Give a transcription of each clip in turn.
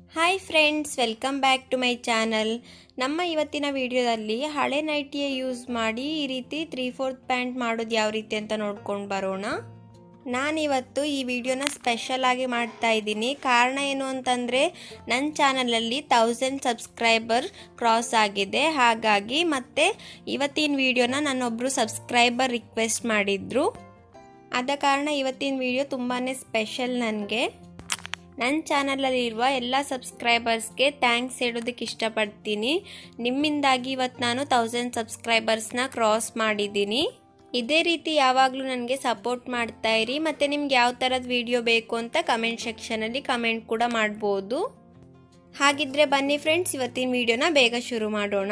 hi friends welcome back to my channel ನಮ್ಮ ಇವತ್ತಿನ ವಿಡಿಯೋದಲ್ಲಿ ಹಳೆ ನೈಟಿಯ ಯೂಸ್ ಮಾಡಿ ಈ ರೀತಿ ತ್ರೀ ಫೋರ್ತ್ ಪ್ಯಾಂಟ್ ಮಾಡೋದು ಯಾವ ರೀತಿ ಅಂತ ನೋಡ್ಕೊಂಡು ಬರೋಣ ನಾನಿವತ್ತು ಈ ವಿಡಿಯೋನ ಸ್ಪೆಷಲ್ ಆಗಿ ಮಾಡ್ತಾ ಇದ್ದೀನಿ ಕಾರಣ ಏನು ಅಂತಂದರೆ ನನ್ನ ಚಾನಲಲ್ಲಿ ತೌಸಂಡ್ ಸಬ್ಸ್ಕ್ರೈಬರ್ ಕ್ರಾಸ್ ಆಗಿದೆ ಹಾಗಾಗಿ ಮತ್ತು ಇವತ್ತಿನ ವಿಡಿಯೋನ ನನ್ನೊಬ್ಬರು ಸಬ್ಸ್ಕ್ರೈಬರ್ ರಿಕ್ವೆಸ್ಟ್ ಮಾಡಿದ್ರು ಆದ ಕಾರಣ ಇವತ್ತಿನ ವಿಡಿಯೋ ತುಂಬಾ ಸ್ಪೆಷಲ್ ನನಗೆ ನನ್ನ ಚಾನಲಲ್ಲಿರುವ ಎಲ್ಲ ಸಬ್ಸ್ಕ್ರೈಬರ್ಸ್ಗೆ ಥ್ಯಾಂಕ್ಸ್ ಹೇಳೋದಕ್ಕೆ ಇಷ್ಟಪಡ್ತೀನಿ ನಿಮ್ಮಿಂದಾಗಿ ಇವತ್ತು ನಾನು ತೌಸಂಡ್ ಸಬ್ಸ್ಕ್ರೈಬರ್ಸ್ನ ಕ್ರಾಸ್ ಮಾಡಿದ್ದೀನಿ ಇದೇ ರೀತಿ ಯಾವಾಗಲೂ ನನಗೆ ಸಪೋರ್ಟ್ ಮಾಡ್ತಾ ಇರಿ ಮತ್ತು ನಿಮ್ಗೆ ಯಾವ ಥರದ ವಿಡಿಯೋ ಬೇಕು ಅಂತ ಕಮೆಂಟ್ ಸೆಕ್ಷನಲ್ಲಿ ಕಮೆಂಟ್ ಕೂಡ ಮಾಡ್ಬೋದು ಹಾಗಿದ್ರೆ ಬನ್ನಿ ಫ್ರೆಂಡ್ಸ್ ಇವತ್ತಿನ ವಿಡಿಯೋನ ಬೇಗ ಶುರು ಮಾಡೋಣ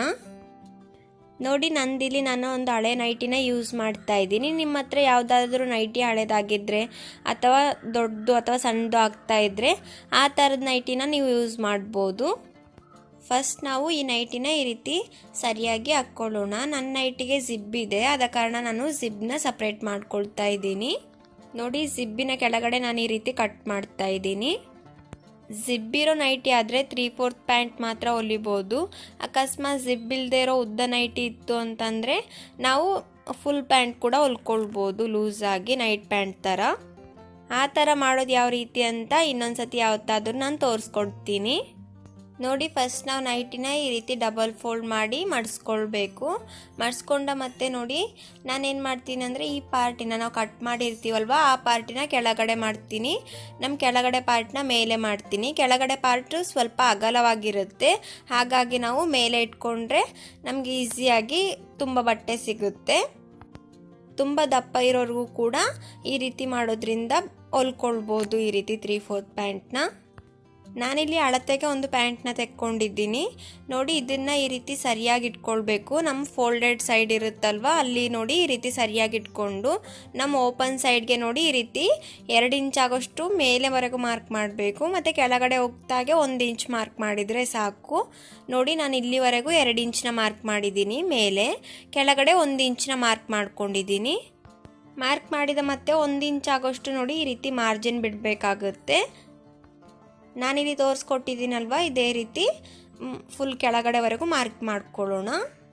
ನೋಡಿ ನಂದಿಲ್ಲಿ ನಾನು ಒಂದು ಹಳೆ ನೈಟಿನ ಯೂಸ್ ಮಾಡ್ತಾ ಇದ್ದೀನಿ ನಿಮ್ಮ ಹತ್ರ ಯಾವುದಾದ್ರೂ ನೈಟಿ ಹಳೇದಾಗಿದ್ದರೆ ಅಥವಾ ದೊಡ್ಡದು ಅಥವಾ ಸಣ್ಣದು ಆಗ್ತಾ ಇದ್ದರೆ ಆ ಥರದ ನೈಟಿನ ನೀವು ಯೂಸ್ ಮಾಡ್ಬೋದು ಫಸ್ಟ್ ನಾವು ಈ ನೈಟಿನ ಈ ರೀತಿ ಸರಿಯಾಗಿ ಹಾಕ್ಕೊಳ್ಳೋಣ ನನ್ನ ನೈಟಿಗೆ ಜಿಬ್ ಇದೆ ಆದ ಕಾರಣ ನಾನು ಜಿಬ್ನ ಸಪ್ರೇಟ್ ಮಾಡ್ಕೊಳ್ತಾ ಇದ್ದೀನಿ ನೋಡಿ ಜಿಬ್ಬಿನ ಕೆಳಗಡೆ ನಾನು ಈ ರೀತಿ ಕಟ್ ಮಾಡ್ತಾ ಇದ್ದೀನಿ ಜಿಬ್ಬಿರೋ ನೈಟಿ ಆದರೆ ತ್ರೀ ಫೋರ್ತ್ ಪ್ಯಾಂಟ್ ಮಾತ್ರ ಹೊಲಿಬೋದು ಅಕಸ್ಮಾತ್ ಜಿಬ್ ಇಲ್ಲದೆ ಇರೋ ಉದ್ದ ನೈಟಿ ಇತ್ತು ಅಂತಂದರೆ ನಾವು ಫುಲ್ ಪ್ಯಾಂಟ್ ಕೂಡ ಹೊಲ್ಕೊಳ್ಬೋದು ಲೂಸಾಗಿ ನೈಟ್ ಪ್ಯಾಂಟ್ ಥರ ಆ ಥರ ಮಾಡೋದು ಯಾವ ರೀತಿ ಅಂತ ಇನ್ನೊಂದು ಸತಿ ಯಾವತ್ತಾದ್ರೂ ನಾನು ತೋರಿಸ್ಕೊಡ್ತೀನಿ ನೋಡಿ ಫಸ್ಟ್ ನಾವು ನೈಟಿನ ಈ ರೀತಿ ಡಬಲ್ ಫೋಲ್ಡ್ ಮಾಡಿ ಮಡಿಸ್ಕೊಳ್ಬೇಕು ಮಡಿಸ್ಕೊಂಡ ಮತ್ತೆ ನೋಡಿ ನಾನೇನು ಮಾಡ್ತೀನಿ ಅಂದರೆ ಈ ಪಾರ್ಟಿನ ನಾವು ಕಟ್ ಮಾಡಿರ್ತೀವಲ್ವ ಆ ಪಾರ್ಟಿನ ಕೆಳಗಡೆ ಮಾಡ್ತೀನಿ ನಮ್ಮ ಕೆಳಗಡೆ ಪಾರ್ಟ್ನ ಮೇಲೆ ಮಾಡ್ತೀನಿ ಕೆಳಗಡೆ ಪಾರ್ಟು ಸ್ವಲ್ಪ ಅಗಲವಾಗಿರುತ್ತೆ ಹಾಗಾಗಿ ನಾವು ಮೇಲೆ ಇಟ್ಕೊಂಡ್ರೆ ನಮಗೆ ಈಸಿಯಾಗಿ ತುಂಬ ಬಟ್ಟೆ ಸಿಗುತ್ತೆ ತುಂಬ ದಪ್ಪ ಇರೋರಿಗೂ ಕೂಡ ಈ ರೀತಿ ಮಾಡೋದ್ರಿಂದ ಹೊಲ್ಕೊಳ್ಬೋದು ಈ ರೀತಿ ತ್ರೀ ಫೋರ್ತ್ ಪ್ಯಾಂಟ್ನ ನಾನಿಲ್ಲಿ ಅಳತೆಗೆ ಒಂದು ಪ್ಯಾಂಟ್ನ ತೆಕ್ಕೊಂಡಿದ್ದೀನಿ ನೋಡಿ ಇದನ್ನು ಈ ರೀತಿ ಸರಿಯಾಗಿ ಇಟ್ಕೊಳ್ಬೇಕು ನಮ್ಮ ಫೋಲ್ಡೆಡ್ ಸೈಡ್ ಇರುತ್ತಲ್ವ ಅಲ್ಲಿ ನೋಡಿ ಈ ರೀತಿ ಸರಿಯಾಗಿ ಇಟ್ಕೊಂಡು ನಮ್ಮ ಓಪನ್ ಸೈಡ್ಗೆ ನೋಡಿ ಈ ರೀತಿ ಎರಡು ಇಂಚ್ ಆಗೋಷ್ಟು ಮೇಲೆವರೆಗೂ ಮಾರ್ಕ್ ಮಾಡಬೇಕು ಮತ್ತು ಕೆಳಗಡೆ ಹೋಗ್ತಾಗೆ ಒಂದು ಇಂಚ್ ಮಾರ್ಕ್ ಮಾಡಿದರೆ ಸಾಕು ನೋಡಿ ನಾನು ಇಲ್ಲಿವರೆಗೂ ಎರಡು ಇಂಚ್ನ ಮಾರ್ಕ್ ಮಾಡಿದ್ದೀನಿ ಮೇಲೆ ಕೆಳಗಡೆ ಒಂದು ಇಂಚ್ನ ಮಾರ್ಕ್ ಮಾಡ್ಕೊಂಡಿದ್ದೀನಿ ಮಾರ್ಕ್ ಮಾಡಿದ ಮತ್ತೆ ಒಂದು ಇಂಚ್ ಆಗೋಷ್ಟು ನೋಡಿ ಈ ರೀತಿ ಮಾರ್ಜಿನ್ ಬಿಡಬೇಕಾಗುತ್ತೆ ನಾನಿಲ್ಲಿ ತೋರಿಸ್ಕೊಟ್ಟಿದ್ದೀನಲ್ವ ಇದೇ ರೀತಿ ಫುಲ್ ಕೆಳಗಡೆವರೆಗೂ ಮಾರ್ಕ್ ಮಾಡ್ಕೊಳ್ಳೋಣ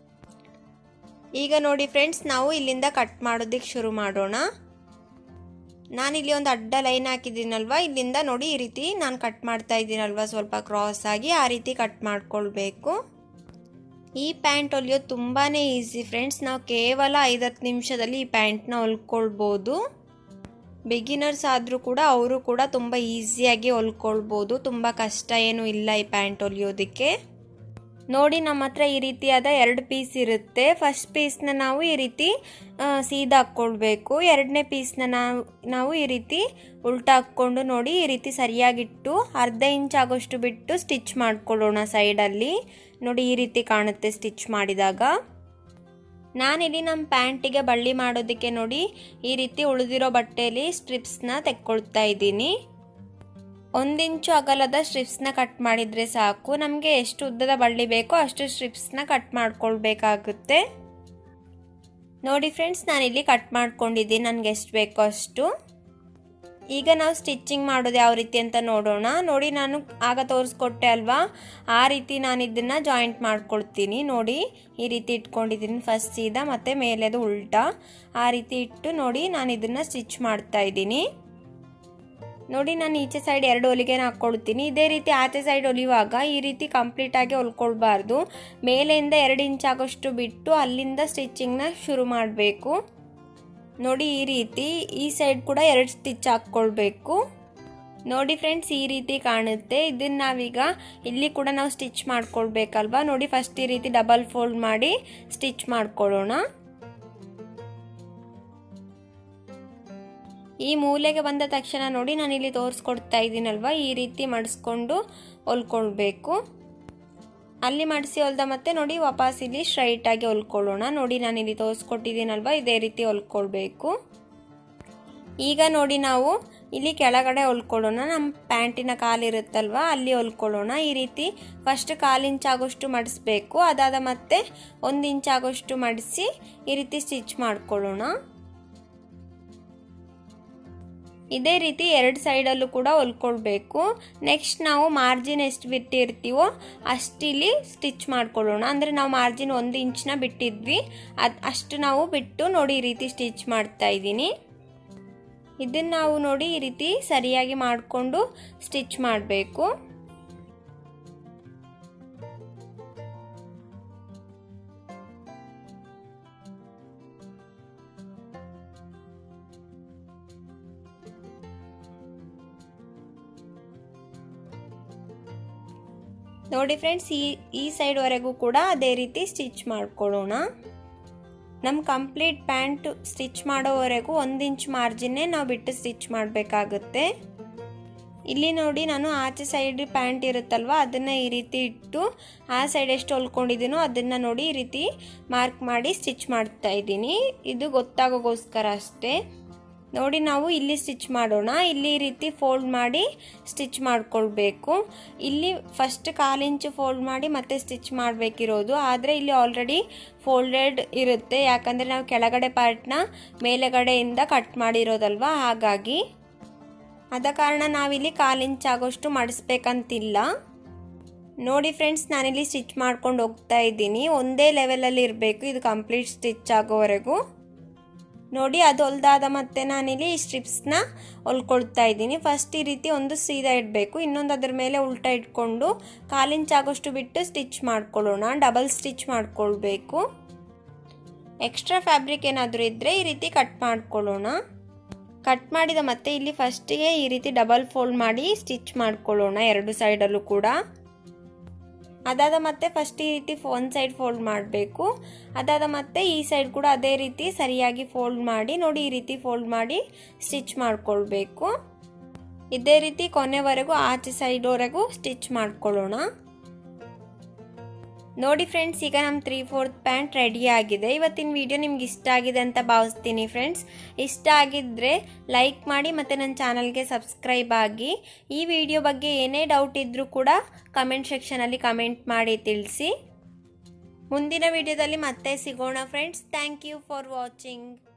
ಈಗ ನೋಡಿ ಫ್ರೆಂಡ್ಸ್ ನಾವು ಇಲ್ಲಿಂದ ಕಟ್ ಮಾಡೋದಕ್ಕೆ ಶುರು ಮಾಡೋಣ ನಾನಿಲ್ಲಿ ಒಂದು ಅಡ್ಡ ಲೈನ್ ಹಾಕಿದ್ದೀನಲ್ವ ಇಲ್ಲಿಂದ ನೋಡಿ ಈ ರೀತಿ ನಾನು ಕಟ್ ಮಾಡ್ತಾ ಇದ್ದೀನಲ್ವ ಸ್ವಲ್ಪ ಕ್ರಾಸ್ ಆಗಿ ಆ ರೀತಿ ಕಟ್ ಮಾಡ್ಕೊಳ್ಬೇಕು ಈ ಪ್ಯಾಂಟ್ ಹೊಲಿಯೋದು ತುಂಬಾ ಈಸಿ ಫ್ರೆಂಡ್ಸ್ ನಾವು ಕೇವಲ ಐದತ್ತು ನಿಮಿಷದಲ್ಲಿ ಈ ಪ್ಯಾಂಟ್ನ ಹೊಲ್ಕೊಳ್ಬೋದು ಬಿಗಿನರ್ಸ್ ಆದರೂ ಕೂಡ ಅವರು ಕೂಡ ತುಂಬ ಈಸಿಯಾಗಿ ಹೊಲ್ಕೊಳ್ಬೋದು ತುಂಬ ಕಷ್ಟ ಏನೂ ಇಲ್ಲ ಈ ಪ್ಯಾಂಟ್ ಹೊಲಿಯೋದಕ್ಕೆ ನೋಡಿ ನಮ್ಮ ಹತ್ರ ಈ ರೀತಿಯಾದ ಎರಡು ಪೀಸ್ ಇರುತ್ತೆ ಫಸ್ಟ್ ಪೀಸ್ನ ನಾವು ಈ ರೀತಿ ಸೀದಾ ಹಾಕ್ಕೊಳ್ಬೇಕು ಎರಡನೇ ಪೀಸ್ನ ನಾವು ನಾವು ಈ ರೀತಿ ಉಲ್ಟಾ ಹಾಕ್ಕೊಂಡು ನೋಡಿ ಈ ರೀತಿ ಸರಿಯಾಗಿಟ್ಟು ಅರ್ಧ ಇಂಚ್ ಆಗೋಷ್ಟು ಬಿಟ್ಟು ಸ್ಟಿಚ್ ಮಾಡ್ಕೊಳ್ಳೋಣ ಸೈಡಲ್ಲಿ ನೋಡಿ ಈ ರೀತಿ ಕಾಣುತ್ತೆ ಸ್ಟಿಚ್ ಮಾಡಿದಾಗ ನಾನಿಲ್ಲಿ ನಮ್ಮ ಪ್ಯಾಂಟಿಗೆ ಬಳ್ಳಿ ಮಾಡೋದಕ್ಕೆ ನೋಡಿ ಈ ರೀತಿ ಉಳಿದಿರೋ ಬಟ್ಟೆಯಲ್ಲಿ ಸ್ಟ್ರಿಪ್ಸ್ನ ತೆಕ್ಕೊಳ್ತಾ ಇದ್ದೀನಿ ಒಂದು ಇಂಚು ಅಗಲದ ಸ್ಟ್ರಿಪ್ಸ್ನ ಕಟ್ ಮಾಡಿದರೆ ಸಾಕು ನಮಗೆ ಎಷ್ಟು ಉದ್ದದ ಬಳ್ಳಿ ಬೇಕೋ ಅಷ್ಟು ಸ್ಟ್ರಿಪ್ಸ್ನ ಕಟ್ ಮಾಡ್ಕೊಳ್ಬೇಕಾಗುತ್ತೆ ನೋಡಿ ಫ್ರೆಂಡ್ಸ್ ನಾನಿಲ್ಲಿ ಕಟ್ ಮಾಡ್ಕೊಂಡಿದ್ದೀನಿ ನನಗೆ ಎಷ್ಟು ಬೇಕೋ ಅಷ್ಟು ಈಗ ನಾವು ಸ್ಟಿಚ್ಚಿಂಗ್ ಮಾಡೋದು ಯಾವ ರೀತಿ ಅಂತ ನೋಡೋಣ ನೋಡಿ ನಾನು ಆಗ ತೋರಿಸ್ಕೊಟ್ಟೆ ಅಲ್ವಾ ಆ ರೀತಿ ನಾನು ಇದನ್ನು ಜಾಯಿಂಟ್ ಮಾಡ್ಕೊಳ್ತೀನಿ ನೋಡಿ ಈ ರೀತಿ ಇಟ್ಕೊಂಡಿದ್ದೀನಿ ಫಸ್ಟ್ ಸೀದಾ ಮತ್ತು ಮೇಲೆದು ಉಲ್ಟಾ ಆ ರೀತಿ ಇಟ್ಟು ನೋಡಿ ನಾನು ಇದನ್ನು ಸ್ಟಿಚ್ ಮಾಡ್ತಾ ಇದ್ದೀನಿ ನೋಡಿ ನಾನು ಈಚೆ ಸೈಡ್ ಎರಡು ಹೊಲಿಗೆನ ಹಾಕ್ಕೊಳ್ತೀನಿ ಇದೇ ರೀತಿ ಆಚೆ ಸೈಡ್ ಹೊಲಿಯುವಾಗ ಈ ರೀತಿ ಕಂಪ್ಲೀಟಾಗಿ ಹೊಲ್ಕೊಳ್ಬಾರ್ದು ಮೇಲೆಯಿಂದ ಎರಡು ಇಂಚ್ ಆಗೋಷ್ಟು ಬಿಟ್ಟು ಅಲ್ಲಿಂದ ಸ್ಟಿಚ್ಚಿಂಗ್ನ ಶುರು ಮಾಡಬೇಕು ನೋಡಿ ಈ ರೀತಿ ಈ ಸೈಡ್ ಕೂಡ ಎರಡು ಸ್ಟಿಚ್ ಹಾಕ್ಕೊಳ್ಬೇಕು ನೋಡಿ ಫ್ರೆಂಡ್ಸ್ ಈ ರೀತಿ ಕಾಣುತ್ತೆ ಇದನ್ನು ನಾವೀಗ ಇಲ್ಲಿ ಕೂಡ ನಾವು ಸ್ಟಿಚ್ ಮಾಡ್ಕೊಳ್ಬೇಕಲ್ವಾ ನೋಡಿ ಫಸ್ಟ್ ಈ ರೀತಿ ಡಬಲ್ ಫೋಲ್ಡ್ ಮಾಡಿ ಸ್ಟಿಚ್ ಮಾಡ್ಕೊಳ್ಳೋಣ ಈ ಮೂಲೆಗೆ ಬಂದ ತಕ್ಷಣ ನೋಡಿ ನಾನು ಇಲ್ಲಿ ತೋರಿಸ್ಕೊಡ್ತಾ ಇದ್ದೀನಲ್ವ ಈ ರೀತಿ ಮಡಿಸ್ಕೊಂಡು ಹೊಲ್ಕೊಳ್ಬೇಕು ಅಲ್ಲಿ ಮಡಿಸಿ ಹೊಲ್ದ ಮತ್ತೆ ನೋಡಿ ವಾಪಸ್ ಇಲ್ಲಿ ಸ್ಟ್ರೈಟಾಗಿ ಹೊಲ್ಕೊಳ್ಳೋಣ ನೋಡಿ ನಾನು ಇಲ್ಲಿ ತೋರಿಸ್ಕೊಟ್ಟಿದ್ದೀನಲ್ವ ಇದೇ ರೀತಿ ಹೊಲ್ಕೊಳ್ಬೇಕು ಈಗ ನೋಡಿ ನಾವು ಇಲ್ಲಿ ಕೆಳಗಡೆ ಹೊಲ್ಕೊಳ್ಳೋಣ ನಮ್ಮ ಪ್ಯಾಂಟಿನ ಕಾಲಿರುತ್ತಲ್ವ ಅಲ್ಲಿ ಹೊಲ್ಕೊಳ್ಳೋಣ ಈ ರೀತಿ ಫಸ್ಟ್ ಕಾಲು ಇಂಚ್ ಆಗೋಷ್ಟು ಮಡಿಸ್ಬೇಕು ಅದಾದ ಮತ್ತೆ ಒಂದು ಇಂಚ್ ಆಗೋಷ್ಟು ಮಡಿಸಿ ಈ ರೀತಿ ಸ್ಟಿಚ್ ಮಾಡ್ಕೊಳ್ಳೋಣ ಇದೇ ರೀತಿ ಎರಡು ಸೈಡಲ್ಲೂ ಕೂಡ ಹೊಲ್ಕೊಳ್ಬೇಕು ನೆಕ್ಸ್ಟ್ ನಾವು ಮಾರ್ಜಿನ್ ಎಷ್ಟು ಬಿಟ್ಟಿರ್ತೀವೋ ಅಷ್ಟಿಲ್ಲಿ ಸ್ಟಿಚ್ ಮಾಡ್ಕೊಳ್ಳೋಣ ಅಂದರೆ ನಾವು ಮಾರ್ಜಿನ್ ಒಂದು ಇಂಚ್ನ ಬಿಟ್ಟಿದ್ವಿ ಅದು ಅಷ್ಟು ನಾವು ಬಿಟ್ಟು ನೋಡಿ ಈ ರೀತಿ ಸ್ಟಿಚ್ ಮಾಡ್ತಾ ಇದ್ದೀನಿ ಇದನ್ನು ನಾವು ನೋಡಿ ಈ ರೀತಿ ಸರಿಯಾಗಿ ಮಾಡಿಕೊಂಡು ಸ್ಟಿಚ್ ಮಾಡಬೇಕು ನೋಡಿ ಫ್ರೆಂಡ್ಸ್ ಈ ಈ ಸೈಡ್ವರೆಗೂ ಕೂಡ ಅದೇ ರೀತಿ ಸ್ಟಿಚ್ ಮಾಡ್ಕೊಳ್ಳೋಣ ನಮ್ಮ ಕಂಪ್ಲೀಟ್ ಪ್ಯಾಂಟ್ ಸ್ಟಿಚ್ ಮಾಡೋವರೆಗೂ ಒಂದು ಇಂಚ್ ಮಾರ್ಜಿನ್ನೇ ನಾವು ಬಿಟ್ಟು ಸ್ಟಿಚ್ ಮಾಡಬೇಕಾಗುತ್ತೆ ಇಲ್ಲಿ ನೋಡಿ ನಾನು ಆಚೆ ಸೈಡ್ ಪ್ಯಾಂಟ್ ಇರುತ್ತಲ್ವ ಅದನ್ನು ಈ ರೀತಿ ಇಟ್ಟು ಆ ಸೈಡ್ ಎಷ್ಟು ಹೊಲ್ಕೊಂಡಿದ್ದೀನೋ ಅದನ್ನು ನೋಡಿ ಈ ರೀತಿ ಮಾರ್ಕ್ ಮಾಡಿ ಸ್ಟಿಚ್ ಮಾಡ್ತಾ ಇದ್ದೀನಿ ಇದು ಗೊತ್ತಾಗೋಗೋಸ್ಕರ ಅಷ್ಟೇ ನೋಡಿ ನಾವು ಇಲ್ಲಿ ಸ್ಟಿಚ್ ಮಾಡೋಣ ಇಲ್ಲಿ ಈ ರೀತಿ ಫೋಲ್ಡ್ ಮಾಡಿ ಸ್ಟಿಚ್ ಮಾಡ್ಕೊಳ್ಬೇಕು ಇಲ್ಲಿ ಫಸ್ಟ್ ಕಾಲು ಇಂಚು ಫೋಲ್ಡ್ ಮಾಡಿ ಮತ್ತೆ ಸ್ಟಿಚ್ ಮಾಡಬೇಕಿರೋದು ಆದರೆ ಇಲ್ಲಿ ಆಲ್ರೆಡಿ ಫೋಲ್ಡೆಡ್ ಇರುತ್ತೆ ಯಾಕಂದರೆ ನಾವು ಕೆಳಗಡೆ ಪಾರ್ಟ್ನ ಮೇಲೆಗಡೆಯಿಂದ ಕಟ್ ಮಾಡಿರೋದಲ್ವ ಹಾಗಾಗಿ ಆದ ಕಾರಣ ನಾವಿಲ್ಲಿ ಕಾಲು ಇಂಚ್ ಆಗೋಷ್ಟು ಮಾಡಿಸ್ಬೇಕಂತಿಲ್ಲ ನೋಡಿ ಫ್ರೆಂಡ್ಸ್ ನಾನಿಲ್ಲಿ ಸ್ಟಿಚ್ ಮಾಡ್ಕೊಂಡು ಹೋಗ್ತಾ ಇದ್ದೀನಿ ಒಂದೇ ಲೆವೆಲಲ್ಲಿ ಇರಬೇಕು ಇದು ಕಂಪ್ಲೀಟ್ ಸ್ಟಿಚ್ ಆಗೋವರೆಗೂ ನೋಡಿ ಅದು ಹೊಲ್ದಾದ ಮತ್ತೆ ನಾನಿಲ್ಲಿ ಈ ಸ್ಟ್ರಿಪ್ಸ್ನ ಹೊಲ್ಕೊಳ್ತಾ ಇದ್ದೀನಿ ಫಸ್ಟ್ ಈ ರೀತಿ ಒಂದು ಸೀದಾ ಇಡಬೇಕು ಇನ್ನೊಂದು ಅದ್ರ ಮೇಲೆ ಉಲ್ಟಾ ಇಟ್ಕೊಂಡು ಕಾಲಿಂಚ್ ಆಗೋಷ್ಟು ಬಿಟ್ಟು ಸ್ಟಿಚ್ ಮಾಡ್ಕೊಳ್ಳೋಣ ಡಬಲ್ ಸ್ಟಿಚ್ ಮಾಡ್ಕೊಳ್ಬೇಕು ಎಕ್ಸ್ಟ್ರಾ ಫ್ಯಾಬ್ರಿಕ್ ಏನಾದರೂ ಇದ್ದರೆ ಈ ರೀತಿ ಕಟ್ ಮಾಡ್ಕೊಳ್ಳೋಣ ಕಟ್ ಮಾಡಿದ ಮತ್ತೆ ಇಲ್ಲಿ ಫಸ್ಟಿಗೆ ಈ ರೀತಿ ಡಬಲ್ ಫೋಲ್ಡ್ ಮಾಡಿ ಸ್ಟಿಚ್ ಮಾಡ್ಕೊಳ್ಳೋಣ ಎರಡು ಸೈಡಲ್ಲೂ ಕೂಡ ಅದಾದ ಮತ್ತೆ ಫಸ್ಟ್ ಈ ರೀತಿ ಒಂದು ಸೈಡ್ ಫೋಲ್ಡ್ ಮಾಡಬೇಕು ಅದಾದ ಮತ್ತೆ ಈ ಸೈಡ್ ಕೂಡ ಅದೇ ರೀತಿ ಸರಿಯಾಗಿ ಫೋಲ್ಡ್ ಮಾಡಿ ನೋಡಿ ಈ ರೀತಿ ಫೋಲ್ಡ್ ಮಾಡಿ ಸ್ಟಿಚ್ ಮಾಡ್ಕೊಳ್ಬೇಕು ಇದೇ ರೀತಿ ಕೊನೆವರೆಗೂ ಆಚೆ ಸೈಡ್ವರೆಗೂ ಸ್ಟಿಚ್ ಮಾಡ್ಕೊಳ್ಳೋಣ ನೋಡಿ ಫ್ರೆಂಡ್ಸ್ ಈಗ ನಮ್ಮ ತ್ರೀ ಫೋರ್ತ್ ಪ್ಯಾಂಟ್ ರೆಡಿ ಆಗಿದೆ ಇವತ್ತಿನ ವಿಡಿಯೋ ನಿಮ್ಗೆ ಇಷ್ಟ ಆಗಿದೆ ಅಂತ ಭಾವಿಸ್ತೀನಿ ಫ್ರೆಂಡ್ಸ್ ಇಷ್ಟ ಆಗಿದ್ದರೆ ಲೈಕ್ ಮಾಡಿ ಮತ್ತು ನನ್ನ ಚಾನಲ್ಗೆ ಸಬ್ಸ್ಕ್ರೈಬ್ ಆಗಿ ಈ ವಿಡಿಯೋ ಬಗ್ಗೆ ಏನೇ ಡೌಟ್ ಇದ್ದರೂ ಕೂಡ ಕಮೆಂಟ್ ಸೆಕ್ಷನಲ್ಲಿ ಕಮೆಂಟ್ ಮಾಡಿ ತಿಳಿಸಿ ಮುಂದಿನ ವಿಡಿಯೋದಲ್ಲಿ ಮತ್ತೆ ಸಿಗೋಣ friends thank you for watching